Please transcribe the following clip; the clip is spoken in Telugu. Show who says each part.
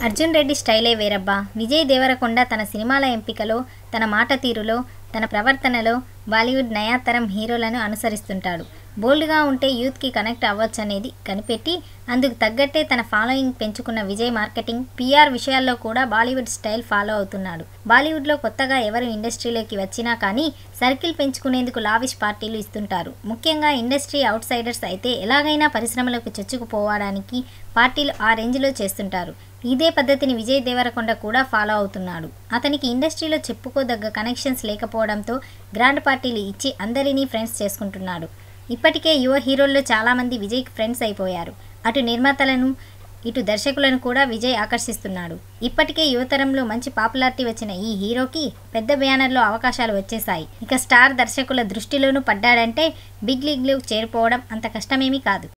Speaker 1: అర్జున్ రెడ్డి స్టైలే వేరబ్బా విజయ్ దేవరకొండ తన సినిమాల ఎంపికలో తన మాట తీరులో తన ప్రవర్తనలో బాలీవుడ్ నయాతరం హీరోలను అనుసరిస్తుంటాడు బోల్డ్గా ఉంటే యూత్కి కనెక్ట్ అవ్వచ్చు అనేది కనిపెట్టి అందుకు తగ్గట్టే తన ఫాలోయింగ్ పెంచుకున్న విజయ్ మార్కెటింగ్ పిఆర్ విషయాల్లో కూడా బాలీవుడ్ స్టైల్ ఫాలో అవుతున్నాడు బాలీవుడ్లో కొత్తగా ఎవరు ఇండస్ట్రీలోకి వచ్చినా కానీ సర్కిల్ పెంచుకునేందుకు లావిష్ పార్టీలు ఇస్తుంటారు ముఖ్యంగా ఇండస్ట్రీ అవుట్ సైడర్స్ అయితే ఎలాగైనా పరిశ్రమలకు చొచ్చుకుపోవడానికి పార్టీలు ఆ రేంజ్లో చేస్తుంటారు ఇదే పద్ధతిని విజయ్ దేవరకొండ కూడా ఫాలో అవుతున్నాడు అతనికి ఇండస్ట్రీలో చెప్పుకోదగ్గ కనెక్షన్స్ లేకపోవడంతో గ్రాండ్ పార్టీలు ఇచ్చి అందరినీ ఫ్రెండ్స్ చేసుకుంటున్నాడు ఇప్పటికే యువ హీరోల్లో చాలామంది విజయ్కి ఫ్రెండ్స్ అయిపోయారు అటు నిర్మాతలను ఇటు దర్శకులను కూడా విజయ్ ఆకర్షిస్తున్నాడు ఇప్పటికే యువతరంలో మంచి పాపులారిటీ వచ్చిన ఈ హీరోకి పెద్ద బ్యానర్లో అవకాశాలు వచ్చేసాయి ఇక స్టార్ దర్శకుల దృష్టిలోనూ పడ్డాడంటే బిగ్ లీగ్లో చేరిపోవడం అంత కష్టమేమీ కాదు